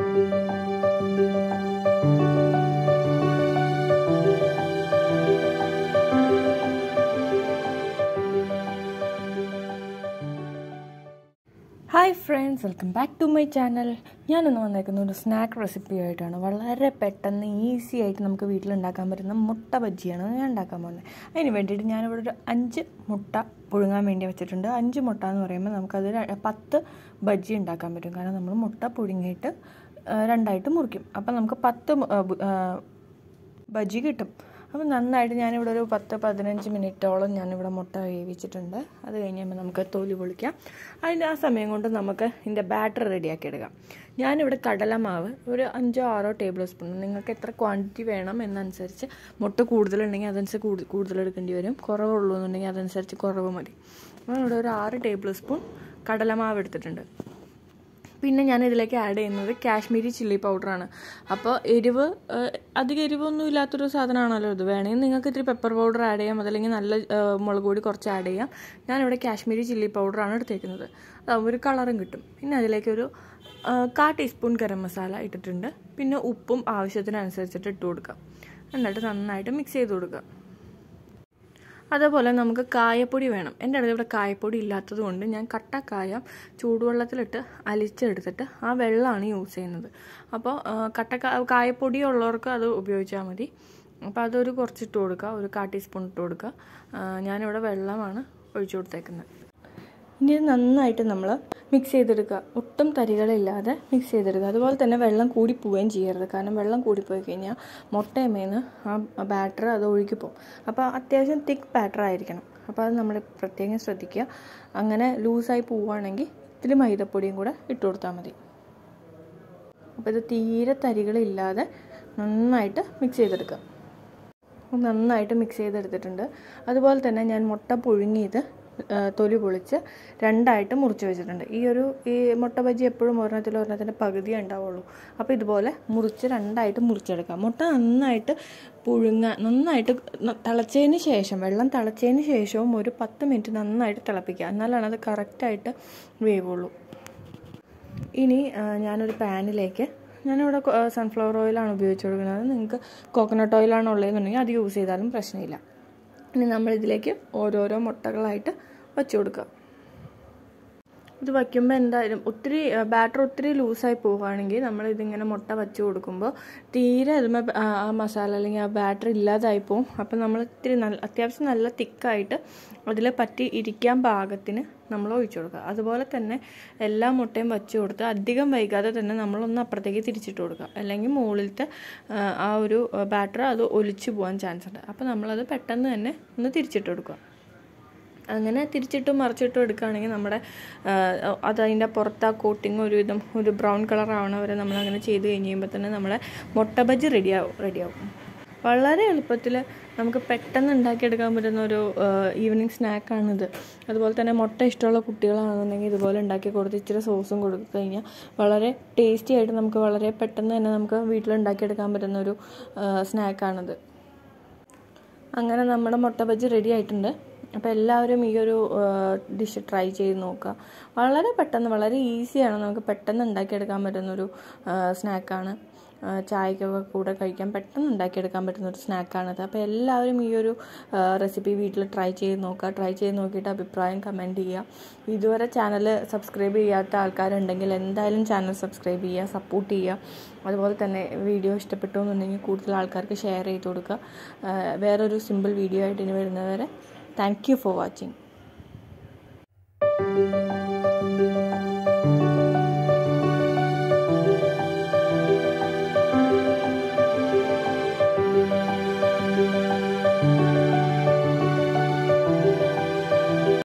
hi friends welcome back to my channel ഞാനിന്ന് വന്നേക്കുന്ന ഒരു സ്നാക്ക് റെസിപ്പി ആയിട്ടാണ് വളരെ പെട്ടെന്ന് ഈസി ആയിട്ട് നമുക്ക് വീട്ടിലുണ്ടാക്കാൻ പറ്റുന്ന മുട്ട ബജ്ജിയാണ് ഞാൻ ഉണ്ടാക്കാൻ പോകുന്നത് അതിന് വേണ്ടിയിട്ട് ഞാനിവിടെ ഒരു അഞ്ച് മുട്ട പുഴുങ്ങാൻ വേണ്ടി വെച്ചിട്ടുണ്ട് അഞ്ച് മുട്ട എന്ന് പറയുമ്പോൾ നമുക്കത് ര- പത്ത് ബജ്ജി ഉണ്ടാക്കാൻ പറ്റും കാരണം നമ്മൾ മുട്ട പുഴുങ്ങിയിട്ട് ആ, രണ്ടായിട്ട് മുറിക്കും അപ്പം നമുക്ക് പത്ത് മു- ആ, ബു- ആ, ബജ്ജി കിട്ടും അപ്പോൾ നന്നായിട്ട് ഞാനിവിടെ ഒരു പത്ത് പതിനഞ്ച് മിനിറ്റോളം ഞാനിവിടെ മുട്ട വേവിച്ചിട്ടുണ്ട് അത് കഴിഞ്ഞുമ്പോൾ നമുക്ക് തൊലി പൊളിക്കാം അതിൻ്റെ ആ സമയം കൊണ്ട് നമുക്ക് ഇതിൻ്റെ ബാറ്റർ റെഡിയാക്കി എടുക്കാം ഞാനിവിടെ കടലമാവ് ഒരു അഞ്ചോ ആറോ ടേബിൾ സ്പൂൺ നിങ്ങൾക്ക് എത്ര ക്വാണ്ടിറ്റി വേണം എന്നനുസരിച്ച് മുട്ട കൂടുതലുണ്ടെങ്കിൽ അതനുസരിച്ച് കൂടുതൽ കൂടുതൽ എടുക്കേണ്ടി വരും കുറവുള്ളൂ എന്നുണ്ടെങ്കിൽ അതനുസരിച്ച് കുറവ് മതി അപ്പോൾ ഇവിടെ ഒരു ആറ് ടേബിൾ സ്പൂൺ കടലമാവ് എടുത്തിട്ടുണ്ട് പിന്നെ ഞാൻ ഇതിലേക്ക് ആഡ് ചെയ്യുന്നത് കാശ്മീരി ചില്ലി പൗഡറാണ് അപ്പോൾ എരിവ് ഏഹ്, അധികം എരിവൊന്നും ഇല്ലാത്തൊരു സാധനമാണല്ലോ ഇത് വേണമെങ്കിൽ നിങ്ങൾക്ക് ഇത്തിരി പെപ്പർ പൗഡർ ആഡ് ചെയ്യാം അതല്ലെങ്കിൽ നല്ല ഏഹ്, മുളക് പൊടി കുറച്ച് ആഡ് ചെയ്യാം ഞാനിവിടെ കാശ്മീരി ചില്ലി പൗഡറാണ് എടുത്തേക്കുന്നത് അതാകുമ്പോൾ ഒരു കളറും കിട്ടും പിന്നെ അതിലേക്കൊരു ഏഹ്, കാ ടീസ്പൂൺ ഗരം മസാല ഇട്ടിട്ടുണ്ട് പിന്നെ ഉപ്പും ആവശ്യത്തിനനുസരിച്ചിട്ട് ഇട്ട് കൊടുക്കാം എന്നിട്ട് നന്നായിട്ട് മിക്സ് ചെയ്ത് കൊടുക്കുക അതേപോലെ നമുക്ക് കായപ്പൊടി വേണം എൻ്റെ അടുത്ത് ഇവിടെ കായപ്പൊടി ഇല്ലാത്തത് കൊണ്ട് ഞാൻ കട്ടക്കായം ചൂടുവെള്ളത്തിലിട്ട് അലിച്ചെടുത്തിട്ട് ആ വെള്ളമാണ് യൂസ് ചെയ്യുന്നത് അപ്പോൾ കട്ട കായപ്പൊടി ഉള്ളവർക്ക് അത് ഉപയോഗിച്ചാൽ മതി അപ്പോൾ അതൊരു കുറച്ചിട്ട് കൊടുക്കുക ഒരു കാ ടീസ്പൂൺ ഇട്ട് കൊടുക്കുക ആ, ഞാനിവിടെ വെള്ളമാണ് ഒഴിച്ചു കൊടുത്തേക്കുന്നത് ഇനി ഇത് നന്നായിട്ട് നമ്മൾ മിക്സ് ചെയ്തെടുക്കുക ഒട്ടും തരികളില്ലാതെ മിക്സ് ചെയ്തെടുക്കുക അതുപോലെ തന്നെ വെള്ളം കൂടി പോവുകയും ചെയ്യരുത് കാരണം വെള്ളം കൂടിപ്പോയി കഴിഞ്ഞാൽ മുട്ടയമേന്ന് ആ ബാറ്റർ അത് ഒഴുകിപ്പോവും അപ്പോൾ അത്യാവശ്യം തിക്ക് ബാറ്റർ ആയിരിക്കണം അപ്പോൾ അത് നമ്മൾ പ്രത്യേകം ശ്രദ്ധിക്കുക അങ്ങനെ ലൂസായി പോവുകയാണെങ്കിൽ ഇതിൽ മൈദപ്പൊടിയും കൂടെ ഇട്ട് കൊടുത്താൽ മതി അപ്പോൾ ഇത് തീരെ തരികളില്ലാതെ നന്നായിട്ട് മിക്സ് ചെയ്തെടുക്കുക നന്നായിട്ട് മിക്സ് ചെയ്തെടുത്തിട്ടുണ്ട് അതുപോലെ തന്നെ ഞാൻ മുട്ട പുഴുങ്ങിയത് ആ, തൊലി പൊളിച്ച് രണ്ടായിട്ട് മുറിച്ച് വെച്ചിട്ടുണ്ട് ഈ ഒരു ഈ മുട്ട ബജി എപ്പോഴും ഒരെണ്ണത്തിൽ ഒരെണ്ണത്തിൻ്റെ പകുതിയേ ഉണ്ടാവുള്ളൂ അപ്പോൾ ഇതുപോലെ മുറിച്ച് രണ്ടായിട്ട് മുറിച്ചെടുക്കാം മുട്ട നന്നായിട്ട് പുഴുങ്ങാൻ നന്നായിട്ട് ന- തിളച്ചതിന് ശേഷം വെള്ളം തിളച്ചതിന് ശേഷവും ഒരു പത്ത് മിനിറ്റ് നന്നായിട്ട് തിളപ്പിക്കുക എന്നാലാണ് അത് കറക്റ്റായിട്ട് വേവുള്ളൂ ഇനി ആ, ഞാനൊരു പാനിലേക്ക് ഞാനിവിടെ കൊ- ആ, സൺഫ്ലവർ ഓയിലാണ് ഉപയോഗിച്ച് കൊടുക്കുന്നത് നിങ്ങൾക്ക് കോക്കനട്ട് ഓയിലാണ് ഉള്ളതെന്നുണ്ടെങ്കിൽ അത് യൂസ് ചെയ്താലും പ്രശ്നമില്ല ഇനി നമ്മളിതിലേക്ക് ഓരോരോ മുട്ടകളായിട്ട് വച്ച് കൊടുക്കുക ഇത് വയ്ക്കുമ്പോൾ എന്തായാലും ഒത്തിരി ബാറ്റർ ഒത്തിരി ലൂസായി പോവുകയാണെങ്കിൽ നമ്മൾ ഇതിങ്ങനെ മുട്ട വച്ച് കൊടുക്കുമ്പോൾ തീരെ അതുമേ ആ ആ മസാല അല്ലെങ്കിൽ ആ ബാറ്റർ ഇല്ലാതായി പോവും അപ്പം നമ്മൾ ഇത്തിരി നല്ല അത്യാവശ്യം നല്ല തിക്കായിട്ട് അതിൽ പറ്റി ഇരിക്കാൻ പാകത്തിന് നമ്മൾ ഒഴിച്ചു കൊടുക്കുക അതുപോലെ തന്നെ എല്ലാ മുട്ടയും വച്ച് കൊടുത്ത് അധികം വൈകാതെ തന്നെ നമ്മളൊന്ന് അപ്പുറത്തേക്ക് തിരിച്ചിട്ട് കൊടുക്കുക അല്ലെങ്കിൽ മുകളിലത്തെ ആ, ആ ഒരു ബാറ്റർ അത് ഒലിച്ചു പോകാൻ ചാൻസ് ഉണ്ട് അപ്പോൾ നമ്മളത് പെട്ടെന്ന് തന്നെ ഒന്ന് തിരിച്ചിട്ട് കൊടുക്കുക അങ്ങനെ തിരിച്ചിട്ടും മറിച്ചിട്ടും എടുക്കുകയാണെങ്കിൽ നമ്മുടെ ആ, അത് അതിൻ്റെ പുറത്ത് ആ കോട്ടിങ് ഒരുവിധം ഒരു ബ്രൗൺ കളർ ആവണ വരെ നമ്മൾ അങ്ങനെ ചെയ്ത് കഴിഞ്ഞ് കഴിയുമ്പോൾ തന്നെ നമ്മുടെ മുട്ട ബജി റെഡിയാവും റെഡിയാവും വളരെ എളുപ്പത്തിൽ നമുക്ക് പെട്ടെന്ന് ഉണ്ടാക്കിയെടുക്കാൻ പറ്റുന്ന ഒരു ഈവനിങ് സ്നാക്കാണിത് അതുപോലെ തന്നെ മുട്ട ഇഷ്ടമുള്ള കുട്ടികളാണെന്നുണ്ടെങ്കിൽ ഇതുപോലെ ഉണ്ടാക്കി കൊടുത്ത് ഇച്ചിരി സോസും കൊടുത്തു കഴിഞ്ഞാൽ വളരെ ടേസ്റ്റി ആയിട്ട് നമുക്ക് വളരെ പെട്ടെന്ന് തന്നെ നമുക്ക് വീട്ടിലുണ്ടാക്കിയെടുക്കാൻ പറ്റുന്ന ഒരു സ്നാക്കാണിത് അങ്ങനെ നമ്മുടെ മുട്ട ബജ്ജി റെഡി ആയിട്ടുണ്ട് അപ്പോൾ എല്ലാവരും ഈ ഒരു ഡിഷ് ട്രൈ ചെയ്ത് നോക്കുക വളരെ പെട്ടെന്ന് വളരെ ഈസിയാണ് നമുക്ക് പെട്ടെന്ന് ഉണ്ടാക്കിയെടുക്കാൻ പറ്റുന്നൊരു സ്നാക്കാണ് ചായക്കൊക്കെ കൂടെ കഴിക്കാൻ പെട്ടെന്ന് ഉണ്ടാക്കിയെടുക്കാൻ പറ്റുന്ന ഒരു സ്നാക്കാണിത് അപ്പോൾ എല്ലാവരും ഈ ഒരു റെസിപ്പി വീട്ടിൽ ട്രൈ ചെയ്ത് നോക്കുക ട്രൈ ചെയ്ത് നോക്കിയിട്ട് അഭിപ്രായം കമൻറ്റ് ചെയ്യുക ഇതുവരെ ചാനൽ സബ്സ്ക്രൈബ് ചെയ്യാത്ത ആൾക്കാരുണ്ടെങ്കിൽ എന്തായാലും ചാനൽ സബ്സ്ക്രൈബ് ചെയ്യുക സപ്പോർട്ട് ചെയ്യുക അതുപോലെ തന്നെ വീഡിയോ ഇഷ്ടപ്പെട്ടു എന്നുണ്ടെങ്കിൽ കൂടുതൽ ആൾക്കാർക്ക് ഷെയർ ചെയ്ത് കൊടുക്കുക ആ, വേറൊരു സിമ്പിൾ വീഡിയോ ആയിട്ട് ഇനി വരുന്നവരെ താങ്ക് യു ഫോർ വാച്ചിങ്